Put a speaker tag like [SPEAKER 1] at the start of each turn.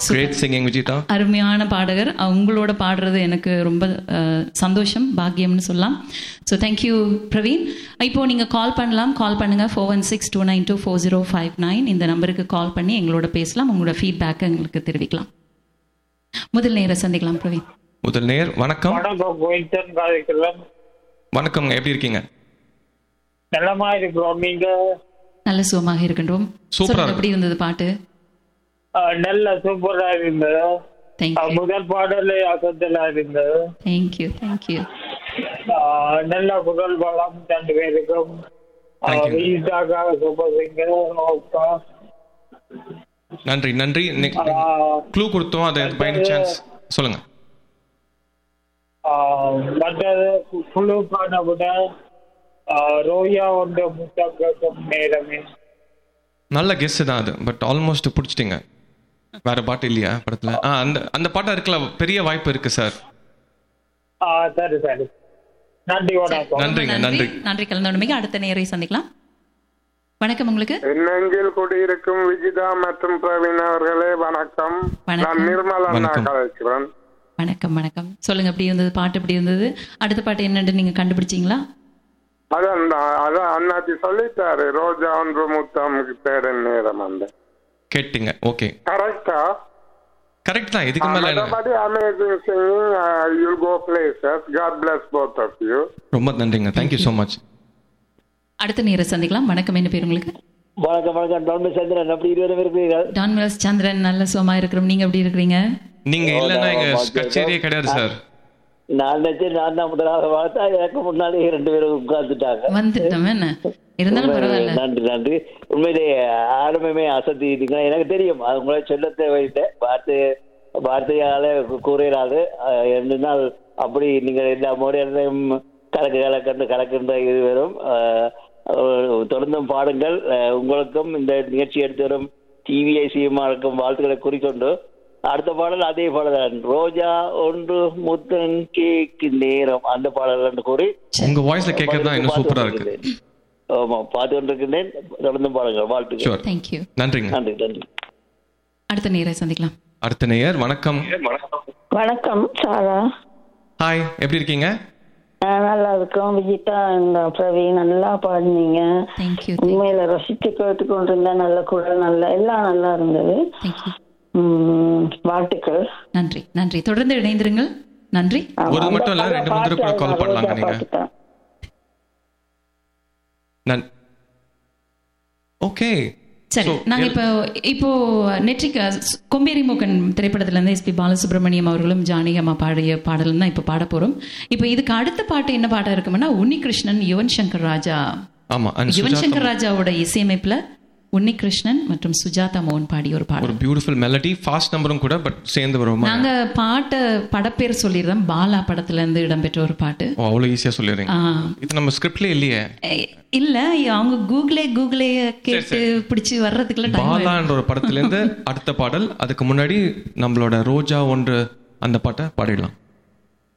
[SPEAKER 1] Great singing Vijitha
[SPEAKER 2] அருமையான பாடகர் உங்களோட பாடுறது எனக்கு ரொம்ப அஹ், சந்தோஷம் பாக்கியம்னு சொல்லலாம் ஸோ தேங்க்யூ பிரவீன் இப்போ நீங்கள் கால் பண்ணலாம் கால் பண்ணுங்கள் four one six two nine two four zero five nine இந்த நம்பருக்கு கால் பண்ணி எங்களோட பேசலாம் உங்களோட ஃபீட்பேக்கை எங்களுக்கு தெரிவிக்கலாம் முதல் நேர சந்திக்கலாம் பிரவீன்
[SPEAKER 1] முதல் நேர் வணக்கம்
[SPEAKER 3] வணக்கம் கோயின்சன் காரைக்குளம்
[SPEAKER 1] வணக்கம்ங்க எப்படி இருக்கீங்க
[SPEAKER 3] நல்லமா இருக்கிறோம் நீங்க
[SPEAKER 2] நல்ல சுகமாக இருக்கின்றோம்
[SPEAKER 1] சூப்பரா
[SPEAKER 2] சொல்லுங்க,
[SPEAKER 1] இருக்கு.
[SPEAKER 2] எப்படி இருந்தது பாட்டு
[SPEAKER 3] அஹ், நல்ல சூப்பரா இருந்தது அஹ்,
[SPEAKER 2] தேங்க்யூ
[SPEAKER 3] முதல் பாடலே அசத்தலா இருந்தது
[SPEAKER 2] தேங்க்யூ தேங்க்யூ
[SPEAKER 3] அஹ், நல்ல புகழ் வளம் ரெண்டு பேருக்கும்
[SPEAKER 1] Thank you.
[SPEAKER 3] வீட்டாக்காக சூப்பர் சிங்கர் ஓகே
[SPEAKER 1] நன்றி நன்றி க்ளூ கொடுத்தோம் அது பை சான்ஸ் சொல்லுங்க
[SPEAKER 3] மற்றது கு- குழு காணவிட ரோயா ஒன்று முத்தம் நேரமே
[SPEAKER 1] நல்ல கெஸ் தான் அது பட் ஆல்மோஸ்ட் பிடிச்சிட்டிங்க வேற பாட்டு இல்லையா படத்துல ஆ அந்த அந்த பாட்டா இருக்கல பெரிய வாய்ப்பு இருக்கு சார்
[SPEAKER 3] ஆ சரி சரி நன்றி வணக்கம்
[SPEAKER 1] நன்றிங்க நன்றி
[SPEAKER 2] நன்றி கலந்தோடமைக்கு அடுத்த நேரை சந்திக்கலாம் வணக்கம் உங்களுக்கு
[SPEAKER 4] நெஞ்சில் குடியிருக்கும் விஜிதா மற்றும் பிரவீன் அவர்களே வணக்கம்
[SPEAKER 2] வணக்கம்.
[SPEAKER 4] நான் நிர்மலா
[SPEAKER 1] வணக்கம்.
[SPEAKER 4] கலைக்கிறேன்
[SPEAKER 2] வணக்கம் வணக்கம் சொல்லுங்க எப்படி இருந்தது பாட்டு எப்படி இருந்தது அடுத்த பாட்டு என்னன்னு நீங்க கண்டுபிடிச்சீங்களா
[SPEAKER 4] அதான் தான், அதான் அண்ணாச்சி சொல்லிட்டாரு ரோஜா ஒன்று முத்தம் தேட நேரம் அந்த
[SPEAKER 1] கேட்டீங்க ஓகே
[SPEAKER 4] கரெக்டா
[SPEAKER 1] கரெக்ட் தான் இதுக்கு மேல என்ன?
[SPEAKER 4] மற்றபடி amazing singing you go places God bless both of you
[SPEAKER 1] ரொம்ப நன்றிங்க தேங்க்யூ ஸோ மச்
[SPEAKER 2] அடுத்த நேரை சந்திக்கலாம் வணக்கம் என்ன பேர் உங்களுக்கு
[SPEAKER 5] வணக்கம் வணக்கம் டாக்டர் சந்திரன் அப்படி இருவரும் இருக்கிறீர்கள்
[SPEAKER 2] டான் மிலஸ் சந்திரன் நல்ல சுகமா இருக்கிறோம் நீங்க எப்படி இருக்கிறீங்க
[SPEAKER 1] நீங்க இல்லைன்னா எங்க கச்சேரியே கிடையாது சார்
[SPEAKER 5] நான் நினைச்சேன் நான் தான் முதலாக பார்த்தா எனக்கு முன்னாடி ரெண்டு பேரும் உட்கார்ந்துட்டாங்க
[SPEAKER 2] வந்துட்டோம் என்ன இருந்தாலும் பரவாயில்ல
[SPEAKER 5] நன்றி நன்றி உண்மையிலே ஆரம்பமே அசத்திட்டீங்க எனக்கு தெரியும் அது உங்களை சொல்ல தேவையில்லை வார்த்தை வார்த்தையால கூறியலாது என்றால் அப்படி நீங்கள் எல்லா முறையிலும் கலக்கு கலக்கன்று கலக்கின்ற இருவரும் அஹ், அஹ், தொடர்ந்தும் பாடுங்கள் அஹ், உங்களுக்கும் இந்த நிகழ்ச்சி எடுத்து வரும் டிவிஐசியுமா இருக்கும் வாழ்த்துக்களை குறிக்கொண்டு அடுத்த பாடல் அதே பாடல் தான் ரோஜா ஒன்று முத்தன் கேக்கு நேரம் அந்த பாடல் என்று கூறி
[SPEAKER 1] உங்க வாய்ஸ்ல கேட்கறது தான் இன்னும்
[SPEAKER 5] பார்த்து
[SPEAKER 1] சூப்பரா இருக்கு
[SPEAKER 5] கொண்டிருக்கிறேன். ஆமா பார்த்து கொண்டிருக்கிறேன் தொடர்ந்து பாருங்கள் வாழ்த்துக்கள்
[SPEAKER 1] ஷூர்
[SPEAKER 2] தேங்க்யூ
[SPEAKER 1] நன்றிங்க
[SPEAKER 5] நன்றி நன்றி
[SPEAKER 2] அடுத்த நேரை சந்திக்கலாம்
[SPEAKER 1] அடுத்த நேயர் வணக்கம்
[SPEAKER 6] வணக்கம் சாரா
[SPEAKER 1] ஹாய் எப்படி இருக்கீங்க
[SPEAKER 6] நான் நல்லா இருக்கோம் விஜிதா இந்த பிரவீன் நல்லா பாடினீங்க
[SPEAKER 2] தேங்க்யூ
[SPEAKER 6] உண்மையில ரசித்து கேட்டு கொண்டிருந்தேன் நல்ல குரல் நல்ல எல்லாம் நல்லா இருந்தது
[SPEAKER 2] தேங்க்யூ
[SPEAKER 6] உம், வாழ்த்துக்கள்
[SPEAKER 2] நன்றி நன்றி தொடர்ந்து இணைந்திருங்கள் நன்றி
[SPEAKER 6] ஆமா,
[SPEAKER 1] ஒரு
[SPEAKER 6] அந்த
[SPEAKER 1] மட்டும் இல்ல,
[SPEAKER 6] பாட்டு
[SPEAKER 1] ரெண்டு மூணு தடவை கூட call
[SPEAKER 6] ரோஜா
[SPEAKER 1] பண்ணலாங்க நீங்க.
[SPEAKER 6] பாட்டு தான்.
[SPEAKER 1] நன் ஓகே
[SPEAKER 2] சரி நாங்க இப்போ இப்போ நெற்றிக்கு கொம்பேரி மூக்கன் திரைப்படத்துல இருந்து எஸ்பி பாலசுப்ரமணியம் அவர்களும் ஜானகி அம்மா பாடிய பாடல் தான் இப்போ பாட போறோம் இப்போ இதுக்கு அடுத்த பாட்டு என்ன பாட்டா இருக்கும்னா உன்னிகிருஷ்ணன் யுவன் சங்கர் ராஜா
[SPEAKER 1] ஆமா and
[SPEAKER 2] யுவன்
[SPEAKER 1] சுஜாதா
[SPEAKER 2] சங்கர் ராஜாவோட இசையமைப்புல உன்னிகிருஷ்ணன் மற்றும் சுஜாதா மோகன் பாடிய ஒரு பாடல்
[SPEAKER 1] ஒரு பியூட்டிஃபுல் மெலடி ஃபாஸ்ட் நம்பரும் கூட பட் சேர்ந்து வருமா
[SPEAKER 2] நாங்க பாட்டை படப்பேர் சொல்லிடுறோம் பாலா படத்துல இருந்து இடம்பெற்ற ஒரு பாட்டு
[SPEAKER 1] ஓ அவ்வளவு ஈஸியா சொல்லிடுறீங்க
[SPEAKER 2] ஆ,
[SPEAKER 1] இது நம்ம ஸ்கிரிப்ட்லயே இல்லையே
[SPEAKER 2] எ- இல்ல அவங்க கூகுளே கூகுளே கேட்டு பிடிச்சு வர்றதுக்குள்ள டைம்
[SPEAKER 1] பாலான்ற ஒரு படத்துல இருந்து அடுத்த பாடல் அதுக்கு முன்னாடி நம்மளோட ரோஜா ஒன்று அந்த பாட்டை பாடிடலாம்